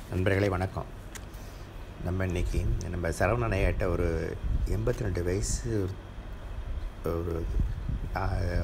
நண்பர்களே வணக்கம் நம்ம இன்னைக்கு நம்ம சரவணனையிட்ட ஒரு எண்பத்தி ரெண்டு வயசு ஒரு ஆ,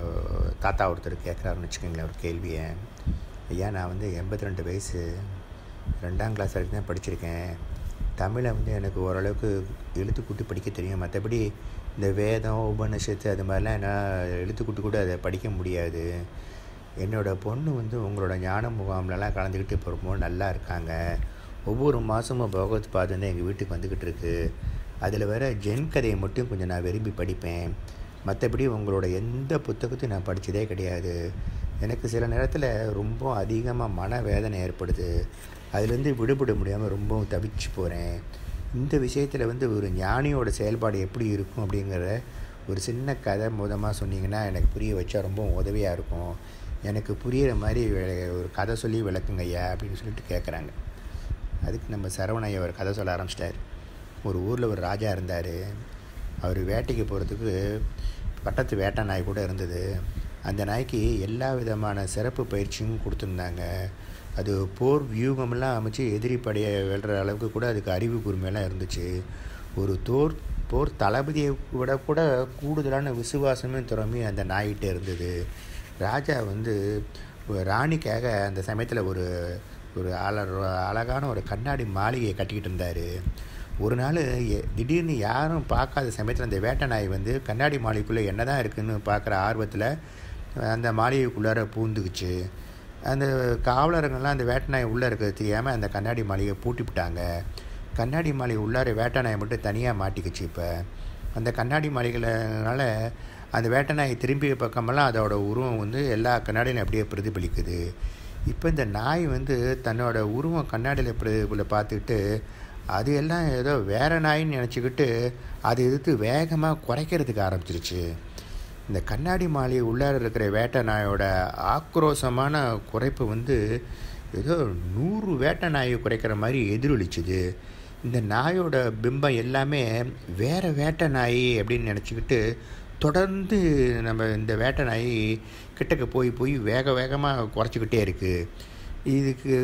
தாத்தா ஒருத்தர் கேட்குறாருன்னு வச்சுக்கோங்களேன் ஒரு கேள்வியை ஐயா நான் வந்து எண்பத்தி ரெண்டு வயசு ரெண்டாம் கிளாஸ் வரைக்கும் தான் படிச்சிருக்கேன் தமிழை வந்து எனக்கு ஓரளவுக்கு எழுத்து கூட்டி படிக்க தெரியும் மற்றபடி இந்த வேதம் உபநிஷத்து அது மாதிரிலாம் என்னால் எழுத்து கூட்டி கூட அதை படிக்க முடியாது என்னோடய பொண்ணு வந்து உங்களோட ஞான முகாம்லலாம் கலந்துக்கிட்டு இப்போ ரொம்ப நல்லா இருக்காங்க ஒவ்வொரு மாதமும் பகவத் பாதம் எங்கள் வீட்டுக்கு வந்துக்கிட்டு இருக்கு அதில் வர ஜென் கதையை மட்டும் கொஞ்சம் நான் விரும்பி படிப்பேன் மற்றபடி உங்களோட எந்த புத்தகத்தையும் நான் படித்ததே கிடையாது எனக்கு சில நேரத்தில் ரொம்ப அதிகமாக மன வேதனை ஏற்படுது அதுலேருந்து விடுபட முடியாமல் ரொம்பவும் தவிச்சு போகிறேன் இந்த விஷயத்தில் வந்து ஒரு ஞானியோட செயல்பாடு எப்படி இருக்கும் அப்படிங்கிற ஒரு சின்ன கதை மூலமாக சொன்னீங்கன்னா எனக்கு புரிய வச்சா ரொம்ப உதவியாக இருக்கும் எனக்கு புரியிற மாதிரி வே- ஒரு கதை சொல்லி விளக்குங்க ஐயா அப்படின்னு சொல்லிட்டு கேட்குறாங்க அதுக்கு நம்ம சரவணையா ஒரு கதை சொல்ல ஆரம்பிச்சிட்டார் ஒரு ஊரில் ஒரு ராஜா இருந்தார் அவர் வேட்டைக்கு போகிறதுக்கு பட்டத்து வேட்டை நாய் கூட இருந்தது அந்த நாய்க்கு எல்லா விதமான சிறப்பு பயிற்சியும் கொடுத்துருந்தாங்க அது போர் வியூகமெல்லாம் அமைச்சு எதிரி படையை வெல்ற அளவுக்கு கூட அதுக்கு அறிவு கூர்மையெல்லாம் இருந்துச்சு ஒரு தோர் போர் தளபதியை விட கூட கூடுதலான விசுவாசமும் திறமையும் அந்த நாய்கிட்ட இருந்தது ராஜா வந்து ஒரு ராணிக்காக அந்த சமயத்தில் ஒரு ஒரு அழ அழகான ஒரு கண்ணாடி மாளிகையை கட்டிக்கிட்டு இருந்தார் ஒரு நாள் எ- திடீர்னு யாரும் பார்க்காத சமயத்தில் அந்த வேட்டை நாய் வந்து கண்ணாடி மாளிகைக்குள்ளே என்ன தான் இருக்குன்னு பார்க்குற ஆர்வத்தில் அந்த மாளிகைக்குள்ளார பூந்துக்குச்சு அந்த காவலருங்கெல்லாம் அந்த வேட்டை நாய் உள்ளே இருக்கிறது தெரியாமல் அந்த கண்ணாடி மாளிகையை பூட்டிவிட்டாங்க கண்ணாடி மாளிகை உள்ளார வேட்டை நாயை மட்டும் தனியாக மாட்டிக்கிச்சு இப்போ அந்த கண்ணாடி மாளிகைனால அந்த வேட்டை நாய் திரும்பிய பக்கமெல்லாம் அதோட உருவம் வந்து எல்லா கண்ணாடியிலும் அப்படியே பிரதிபலிக்குது இப்போ இந்த நாய் வந்து தன்னோட உருவம் கண்ணாடியில் பிரதிபல பார்த்துக்கிட்டு அது எல்லாம் ஏதோ வேற நாயின்னு நினச்சிக்கிட்டு அதை எதிர்த்து வேகமாக குறைக்கிறதுக்கு ஆரம்பிச்சிருச்சு இந்த கண்ணாடி மாளிகை உள்ளார இருக்கிற வேட்டை நாயோட ஆக்ரோஷமான குறைப்பு வந்து ஏதோ நூறு வேட்டை நாயை குறைக்கிற மாதிரி எதிரொலிச்சுது இந்த நாயோட பிம்பம் எல்லாமே வேற வேட்டை நாய் அப்படின்னு நினச்சிக்கிட்டு தொடர்ந்து நம்ம இந்த வேட்டை நாய் கிட்டக்க போய் போய் வேக வேகமாக குறைச்சிக்கிட்டே இருக்குது இதுக்கு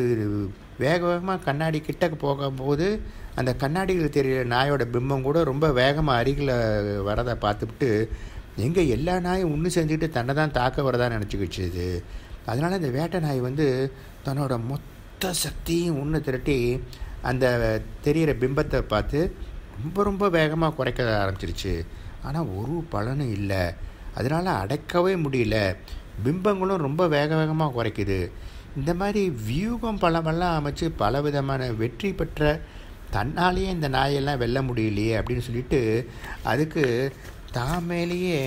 வேக வேகமாக கண்ணாடி கிட்டக்க போகும்போது அந்த கண்ணாடியில் தெரியிற நாயோட பிம்பம் கூட ரொம்ப வேகமாக அருகில் வரதை பார்த்துவிட்டு எங்கே எல்லா நாயும் ஒன்று செஞ்சுக்கிட்டு தன்னை தான் தாக்க வரதா நினச்சிக்கிச்சு இது அதனால் இந்த வேட்டை நாய் வந்து தன்னோட மொத்த சக்தியும் ஒன்று திரட்டி அந்த தெரியிற பிம்பத்தை பார்த்து ரொம்ப ரொம்ப வேகமாக குறைக்க ஆரம்பிச்சிருச்சு ஆனால் ஒரு பலனும் இல்லை அதனால் அடக்கவே முடியல பிம்பங்களும் ரொம்ப வேக வேகமாக குறைக்குது இந்த மாதிரி வியூகம் பலமெல்லாம் அமைச்சு பல விதமான வெற்றி பெற்ற தன்னாலேயே இந்த நாயெல்லாம் வெல்ல முடியலையே அப்படின்னு சொல்லிட்டு அதுக்கு தான் மேலேயே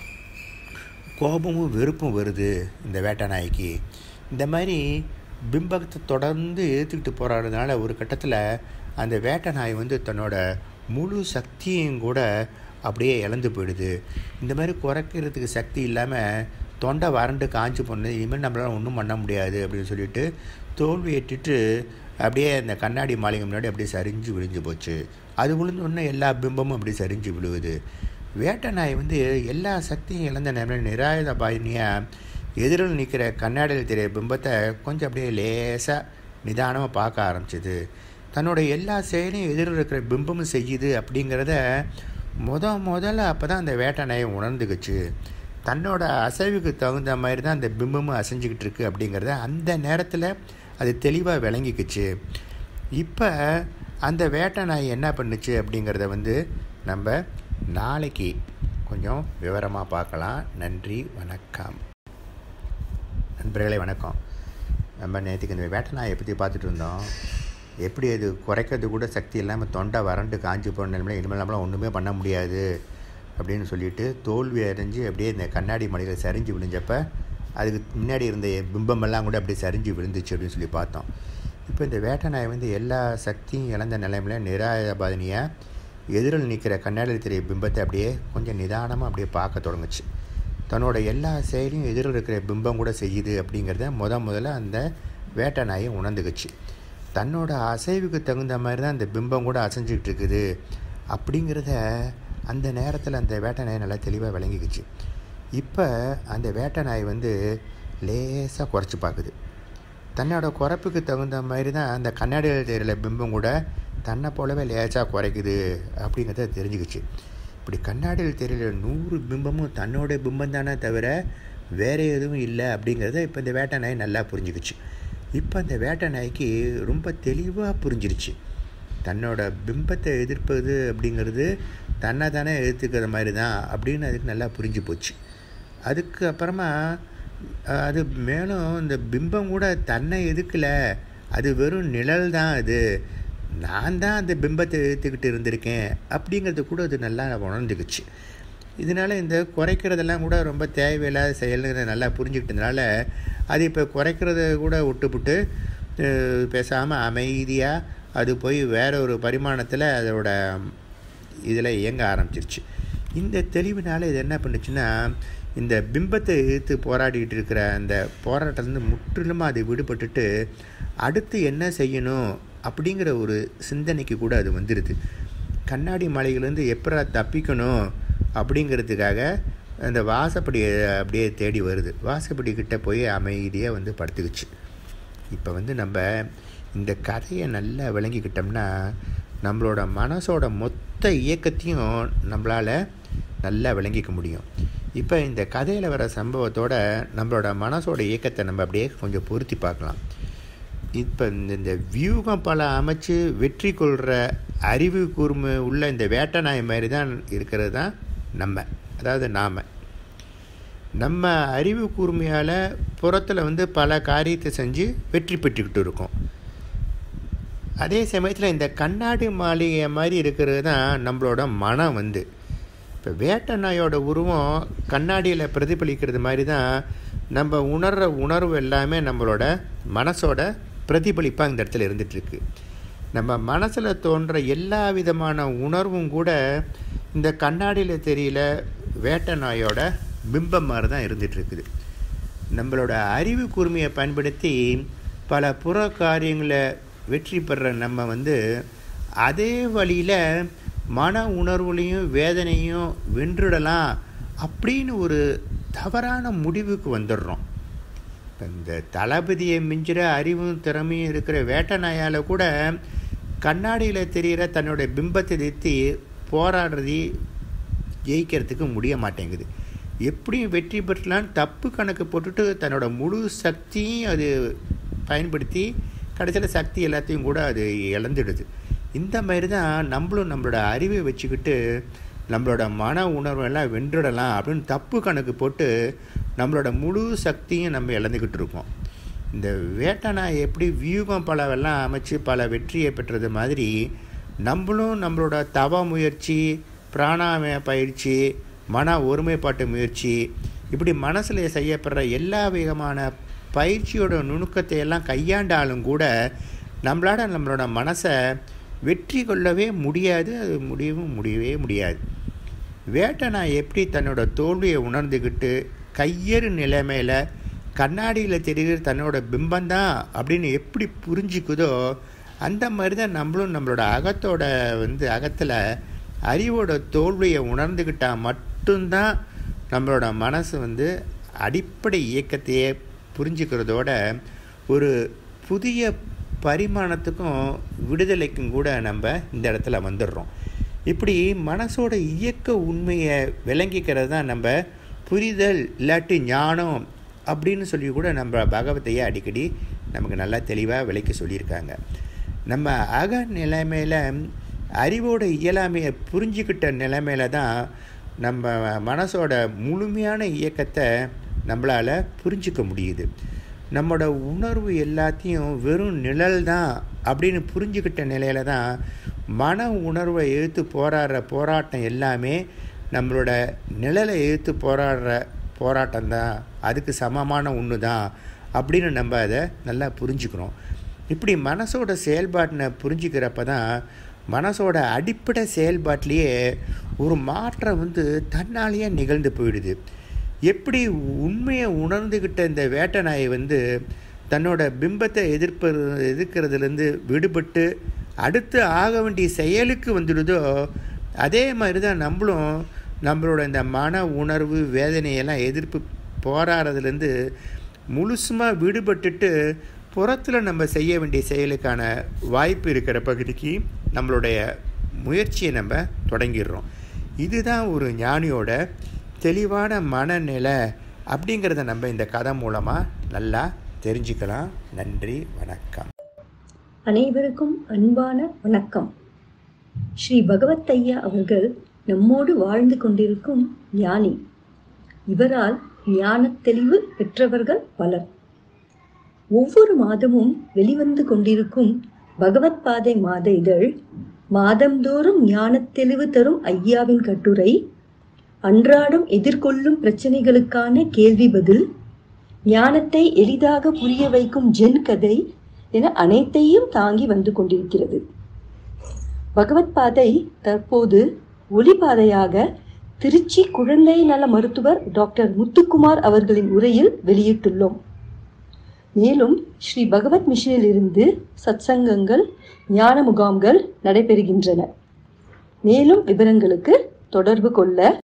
கோபமும் வெறுப்பும் வருது இந்த வேட்டை நாய்க்கு இந்த மாதிரி பிம்பத்தை தொடர்ந்து எதிர்த்துக்கிட்டு போராடுறதுனால ஒரு கட்டத்தில் அந்த வேட்டை நாய் வந்து தன்னோட முழு சக்தியும் கூட அப்படியே இழந்து போயிடுது இந்த மாதிரி குறைக்கிறதுக்கு சக்தி இல்லாமல் தொண்டை வறண்டு காஞ்சு போனது இனிமேல் நம்மளால் ஒன்றும் பண்ண முடியாது அப்படின்னு சொல்லிட்டு தோல்வி ஏற்றுட்டு அப்படியே அந்த கண்ணாடி மாளிகை முன்னாடி அப்படியே சரிஞ்சு விழுந்து போச்சு அது விழுந்தோடனே எல்லா பிம்பமும் அப்படியே சரிஞ்சு விழுவுது வேட்டை நாய் வந்து எல்லா சக்தியும் இழந்த நேரம் நிராயுத பாயினியாக எதிரில் நிற்கிற கண்ணாடியில் தெரிய பிம்பத்தை கொஞ்சம் அப்படியே லேசாக நிதானமாக பார்க்க ஆரம்பிச்சுது தன்னோட எல்லா செயலையும் எதிரில் இருக்கிற பிம்பமும் செய்யுது அப்படிங்கிறத முத முதல்ல அப்போ தான் அந்த வேட்டை நாயை உணர்ந்துக்குச்சு தன்னோட அசைவுக்கு தகுந்த மாதிரி தான் அந்த பிம்பமும் அசைஞ்சிக்கிட்டு இருக்கு அப்படிங்கிறத அந்த நேரத்தில் அது தெளிவாக விளங்கிக்குச்சு இப்போ அந்த வேட்டை நாய் என்ன பண்ணுச்சு அப்படிங்கிறத வந்து நம்ம நாளைக்கு கொஞ்சம் விவரமாக பார்க்கலாம் நன்றி வணக்கம் நண்பர்களே வணக்கம் நம்ம நேற்றுக்கு இந்த வேட்டை நாயை பற்றி பார்த்துட்டு இருந்தோம் எப்படி அது குறைக்கிறது கூட சக்தி இல்லாமல் தொண்டை வறண்டு காஞ்சி போன நிலைமையில இனிமேல் நம்மளால் ஒன்றுமே பண்ண முடியாது அப்படின்னு சொல்லிட்டு தோல்வி அடைஞ்சு அப்படியே இந்த கண்ணாடி மலையில் சரிஞ்சு விழுந்தப்ப அதுக்கு முன்னாடி இருந்த பிம்பமெல்லாம் கூட அப்படியே சரிஞ்சு விழுந்துச்சு அப்படின்னு சொல்லி பார்த்தோம் இப்போ இந்த வேட்டை நாய் வந்து எல்லா சக்தியும் இழந்த நிலைமையில நிராயுதபாதினியாக எதிரில் நிற்கிற கண்ணாடியில் தெரிய பிம்பத்தை அப்படியே கொஞ்சம் நிதானமாக அப்படியே பார்க்க தொடங்குச்சு தன்னோட எல்லா செயலையும் எதிரில் இருக்கிற பிம்பம் கூட செய்யுது அப்படிங்கிறத முத முதல்ல அந்த வேட்டை நாயை உணர்ந்துக்குச்சு தன்னோட அசைவுக்கு தகுந்த மாதிரி தான் அந்த பிம்பம் கூட அசைஞ்சிக்கிட்டு இருக்குது அப்படிங்கிறத அந்த நேரத்தில் அந்த வேட்டை நாய் நல்லா தெளிவாக விளங்கிக்குச்சு இப்போ அந்த வேட்டை நாய் வந்து லேசாக குறைச்சி பார்க்குது தன்னோட குறைப்புக்கு தகுந்த மாதிரி தான் அந்த கண்ணாடியில் தெரியல பிம்பம் கூட தன்னை போலவே லேசாக குறைக்குது அப்படிங்கிறத தெரிஞ்சுக்கிச்சு இப்படி கண்ணாடியில் தெரியல நூறு பிம்பமும் தன்னோட பிம்பம் தானே தவிர வேறு எதுவும் இல்லை அப்படிங்கிறத இப்போ இந்த வேட்டை நாய் நல்லா புரிஞ்சுக்கிச்சு இப்போ அந்த வேட்டை நாய்க்கு ரொம்ப தெளிவாக புரிஞ்சிருச்சு தன்னோட பிம்பத்தை எதிர்ப்பது அப்படிங்கிறது தன்னை தானே எதிர்த்துக்கிற மாதிரி தான் அப்படின்னு அதுக்கு நல்லா புரிஞ்சு போச்சு அதுக்கு அப்புறமா அது மேலும் இந்த பிம்பம் கூட தன்னை எதுக்கலை அது வெறும் நிழல் தான் அது நான் தான் அந்த பிம்பத்தை எதிர்த்துக்கிட்டு இருந்திருக்கேன் அப்படிங்கிறது கூட அது நல்லா உணர்ந்துக்குச்சு இதனால் இந்த குறைக்கிறதெல்லாம் கூட ரொம்ப தேவையில்லாத செயல்களை நல்லா புரிஞ்சுக்கிட்டதுனால அது இப்போ குறைக்கிறத கூட விட்டுப்புட்டு பேசாமல் அமைதியாக அது போய் வேற ஒரு பரிமாணத்தில் அதோட இதில் இயங்க ஆரம்பிச்சிருச்சு இந்த தெளிவினால் இது என்ன பண்ணுச்சுன்னா இந்த பிம்பத்தை எதிர்த்து போராடிட்டு இருக்கிற அந்த போராட்டத்துலேருந்து முற்றிலுமாக அது விடுபட்டுட்டு அடுத்து என்ன செய்யணும் அப்படிங்கிற ஒரு சிந்தனைக்கு கூட அது வந்துடுது கண்ணாடி மலையிலேருந்து எப்படா தப்பிக்கணும் அப்படிங்கிறதுக்காக அந்த வாசப்படியை அப்படியே தேடி வருது வாசப்படி கிட்டே போய் அமைதியாக வந்து படுத்துக்குச்சு இப்போ வந்து நம்ம இந்த கதையை நல்லா விளங்கிக்கிட்டோம்னா நம்மளோட மனசோட மொத்த இயக்கத்தையும் நம்மளால் நல்லா விளங்கிக்க முடியும் இப்போ இந்த கதையில் வர சம்பவத்தோட நம்மளோட மனசோட இயக்கத்தை நம்ம அப்படியே கொஞ்சம் பொருத்தி பார்க்கலாம் இப்போ இந்த இந்த வியூகம் பல அமைச்சு வெற்றி கொள்கிற அறிவு கூர்மை உள்ள இந்த வேட்டை நாய் மாதிரி தான் இருக்கிறது தான் நம்ம அதாவது நாம் நம்ம அறிவு கூர்மையால் புறத்தில் வந்து பல காரியத்தை செஞ்சு வெற்றி பெற்றுக்கிட்டு இருக்கோம் அதே சமயத்தில் இந்த கண்ணாடி மாளிகை மாதிரி இருக்கிறது தான் நம்மளோட மனம் வந்து இப்போ வேட்டை நாயோட உருவம் கண்ணாடியில் பிரதிபலிக்கிறது மாதிரி தான் நம்ம உணர்கிற உணர்வு எல்லாமே நம்மளோட மனசோட பிரதிபலிப்பாக இந்த இடத்துல இருந்துகிட்ருக்கு நம்ம மனசில் தோன்ற எல்லா விதமான உணர்வும் கூட இந்த கண்ணாடியில் தெரியல வேட்டை நாயோட பிம்பம் மாதிரி தான் இருந்துகிட்ருக்குது நம்மளோட அறிவு கூர்மையை பயன்படுத்தி பல புற காரியங்களை வெற்றி பெற நம்ம வந்து அதே வழியில் மன உணர்வுலையும் வேதனையும் வென்றுடலாம் அப்படின்னு ஒரு தவறான முடிவுக்கு வந்துடுறோம் இப்போ இந்த தளபதியை மிஞ்சிற அறிவும் திறமையும் இருக்கிற வேட்டை நாயால் கூட கண்ணாடியில் தெரிகிற தன்னோட பிம்பத்தை நிறுத்தி போராடுறது ஜெயிக்கிறதுக்கு முடிய மாட்டேங்குது எப்படியும் வெற்றி பெற்றலான்னு தப்பு கணக்கு போட்டுட்டு தன்னோட முழு சக்தியும் அது பயன்படுத்தி கடைசியில் சக்தி எல்லாத்தையும் கூட அது இழந்துடுது இந்த மாதிரி தான் நம்மளும் நம்மளோட அறிவை வச்சுக்கிட்டு நம்மளோட மன உணர்வெல்லாம் வென்றுடலாம் அப்படின்னு தப்பு கணக்கு போட்டு நம்மளோட முழு சக்தியும் நம்ம இழந்துக்கிட்டு இருக்கோம் இந்த வேட்டை எப்படி வியூகம் பலவெல்லாம் அமைச்சு பல வெற்றியை பெற்றது மாதிரி நம்மளும் நம்மளோட தவ முயற்சி பிராணாமய பயிற்சி மன ஒருமைப்பாட்டு முயற்சி இப்படி மனசில் செய்யப்படுற எல்லா விதமான பயிற்சியோட நுணுக்கத்தை எல்லாம் கையாண்டாலும் கூட நம்மளால் நம்மளோட மனசை வெற்றி கொள்ளவே முடியாது அது முடியவும் முடியவே முடியாது வேட்டை நான் எப்படி தன்னோட தோல்வியை உணர்ந்துக்கிட்டு கையறு நிலைமையில் கண்ணாடியில் தெரிகிற தன்னோட பிம்பந்தான் அப்படின்னு எப்படி புரிஞ்சுக்குதோ அந்த மாதிரி தான் நம்மளும் நம்மளோட அகத்தோட வந்து அகத்தில் அறிவோட தோல்வியை உணர்ந்துக்கிட்டால் மட்டும்தான் நம்மளோட மனசு வந்து அடிப்படை இயக்கத்தையே புரிஞ்சுக்கிறதோட ஒரு புதிய பரிமாணத்துக்கும் விடுதலைக்கும் கூட நம்ம இந்த இடத்துல வந்துடுறோம் இப்படி மனசோட இயக்க உண்மையை விளங்கிக்கிறது தான் நம்ம புரிதல் இல்லாட்டி ஞானம் அப்படின்னு சொல்லி கூட நம்ம பகவத்தையே அடிக்கடி நமக்கு நல்லா தெளிவாக விளக்கி சொல்லியிருக்காங்க நம்ம அக நிலைமையில் அறிவோட இயலாமையை புரிஞ்சுக்கிட்ட நிலைமையில தான் நம்ம மனசோட முழுமையான இயக்கத்தை நம்மளால் புரிஞ்சிக்க முடியுது நம்மளோட உணர்வு எல்லாத்தையும் வெறும் நிழல் தான் அப்படின்னு புரிஞ்சுக்கிட்ட நிலையில தான் மன உணர்வை எழுத்து போராடுற போராட்டம் எல்லாமே நம்மளோட நிழலை எழுத்து போராடுற போராட்டம் தான் அதுக்கு சமமான ஒன்று தான் அப்படின்னு நம்ம அதை நல்லா புரிஞ்சுக்கிறோம் இப்படி மனசோட செயல்பாட்டினை புரிஞ்சுக்கிறப்ப தான் மனசோட அடிப்படை செயல்பாட்டிலேயே ஒரு மாற்றம் வந்து தன்னாலேயே நிகழ்ந்து போயிடுது எப்படி உண்மையை உணர்ந்துக்கிட்ட இந்த வேட்டை நாயை வந்து தன்னோட பிம்பத்தை எதிர்ப்பது எதிர்க்கிறதுலேருந்து விடுபட்டு அடுத்து ஆக வேண்டிய செயலுக்கு வந்துடுதோ அதே மாதிரி தான் நம்மளும் நம்மளோட இந்த மன உணர்வு வேதனையெல்லாம் எதிர்ப்பு போராடுறதுலேருந்து முழுசுமாக விடுபட்டுட்டு புறத்தில் நம்ம செய்ய வேண்டிய செயலுக்கான வாய்ப்பு இருக்கிற பகுதிக்கு நம்மளுடைய முயற்சியை நம்ம தொடங்கிடுறோம் இதுதான் ஒரு ஞானியோட தெளிவான மனநிலை அப்படிங்கிறத நம்ம இந்த கதை மூலமாக நல்லா தெரிஞ்சுக்கலாம் நன்றி வணக்கம் அனைவருக்கும் அன்பான வணக்கம் ஸ்ரீ பகவத் ஐயா அவர்கள் நம்மோடு வாழ்ந்து கொண்டிருக்கும் ஞானி இவரால் ஞானத் தெளிவு பெற்றவர்கள் பலர் ஒவ்வொரு மாதமும் வெளிவந்து கொண்டிருக்கும் பகவத் பாதை மாத இதழ் மாதந்தோறும் ஞானத் தெளிவு தரும் ஐயாவின் கட்டுரை அன்றாடம் எதிர்கொள்ளும் பிரச்சனைகளுக்கான கேள்வி பதில் ஞானத்தை எளிதாக புரிய வைக்கும் ஜென் கதை என அனைத்தையும் தாங்கி வந்து கொண்டிருக்கிறது பகவத் பாதை தற்போது ஒளிபாதையாக திருச்சி குழந்தை நல மருத்துவர் டாக்டர் முத்துக்குமார் அவர்களின் உரையில் வெளியிட்டுள்ளோம் மேலும் ஸ்ரீ பகவத் மிஷனில் இருந்து சத்சங்கங்கள் ஞான முகாம்கள் நடைபெறுகின்றன மேலும் விவரங்களுக்கு தொடர்பு கொள்ள